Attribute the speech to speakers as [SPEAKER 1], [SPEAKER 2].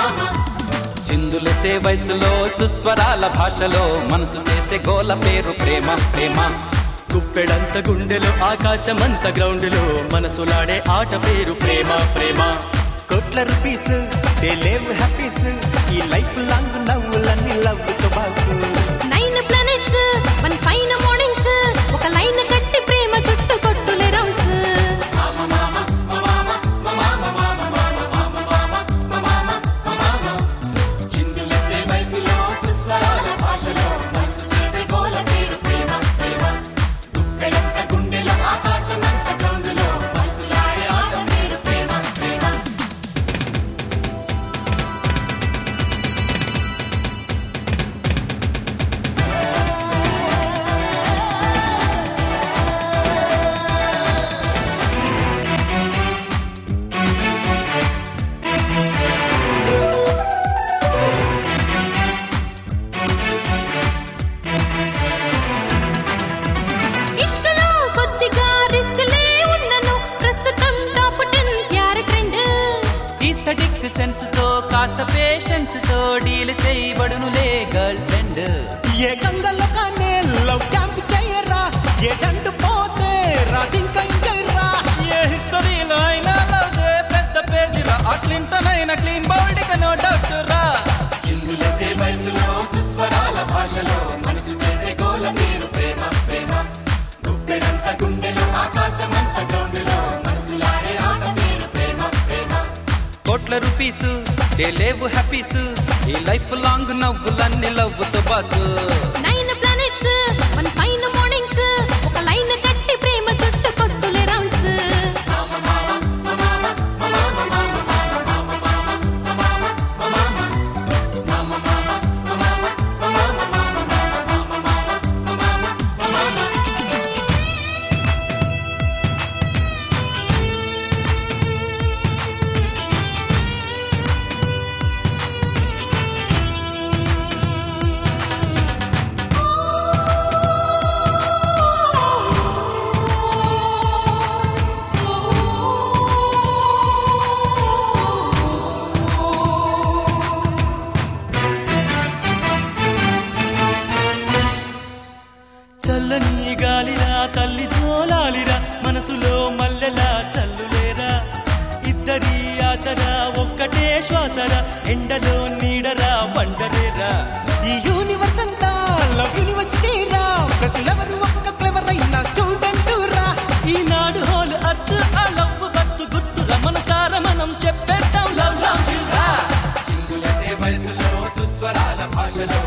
[SPEAKER 1] చిందులసే వయసులో సుస్వరాల భాషలో మనసు చేసే గోల పేరు ప్రేమ ప్రేమ
[SPEAKER 2] గుప్పెడంత గుండెలో ఆకాశమంత గ్రౌండ్లో మనసులాడే ఆట పేరు ప్రేమ ప్రేమ
[SPEAKER 3] కోట్ల రూపీస్ దే లేవ్ హ్యాపీస్ ఈ లైఫ్ లాంగ్ నవ్వులన్నీ లవ్ తో బాసు
[SPEAKER 4] నైన్ ప్లానెట్స్ వన్ పైన మార్నింగ్స్ ఒక లైన్ కట్టి ప్రేమ చుట్టూ కొట్టులే రౌండ్స్
[SPEAKER 1] చిందులసే వయసులో సుస్వరాల భాషలో మనసు చేసే గోల పేరు ప్రేమ ప్రేమ గుప్పెడంత గుండెలో ఆకాశమంత గ్రౌండ్లో మనసులాడే ఆట పేరు ప్రేమ ప్రేమ
[SPEAKER 4] ఇష్కలో కొద్దిగా రిస్క్లే ఉన్నను ప్రస్తుతం టాప్ టెన్ ప్యార్ ట్రెండ్
[SPEAKER 1] ఈస్థటిక్ సెన్స్ తో కాస్త పేషెన్స్ తో డీల్ చేయబడునులే గర్ల్ ఫ్రెండ్
[SPEAKER 3] ఏ గంగలో కానీ లవ్ క్యాంప్ చేయరా ఏ జంటు పోతే రాధింకా ఇంకైరా
[SPEAKER 1] ఏ హిస్టరీలో అయినా లవ్ పెద్ద పేజీరా ఆ క్లింటన్ అయినా క్లీన్ బౌల్డ్ ఇక నో డౌట్ రా చిందులసే వయసులో సుస్వరాల భాషలో మనసు చేసే గోల మీరు ప్రేమ ప్రేమ గుప్పెడంత గుండెలో ఆకాశమంత గ్రౌండ్లో మనసులాడే ఆట మీరు ప్రేమ ప్రేమ కోట్ల రూపీసు డే లేవు హ్యాపీసు ఈ లైఫ్ లాంగ్ నవ్వులన్నీ లవ్వుతో బాసు
[SPEAKER 4] నైన్ ప్లానెట్స్ వన్ పైన మార్నింగ్స్ ఒక లైన్ కట్టి ప్రేమ చుట్టూ కొట్టులే రౌండ్స్
[SPEAKER 2] చల్లని గాలిరా తల్లి జోలాలిరా మనసులో మల్లెలా చల్లులేరా ఇద్దరి ఆసరా ఒక్కటే శ్వాసరా ఎండలో నీడరా వండరేరా
[SPEAKER 3] ఈ యూనివర్స్ అంతా లవ్ యూనివర్సిటీ రా ప్రజలెవరు ఒక్క క్లెవర్ అయిన స్టూడెంట్ రా
[SPEAKER 2] ఈనాడు హోల్ అర్త్ ఆ లవ్ బత్తు గుర్తురా మనసార మనం చెప్పేద్దాం లవ్ లవ్ రా
[SPEAKER 1] చిందులసే వయసులో సుస్వరాల భాషలో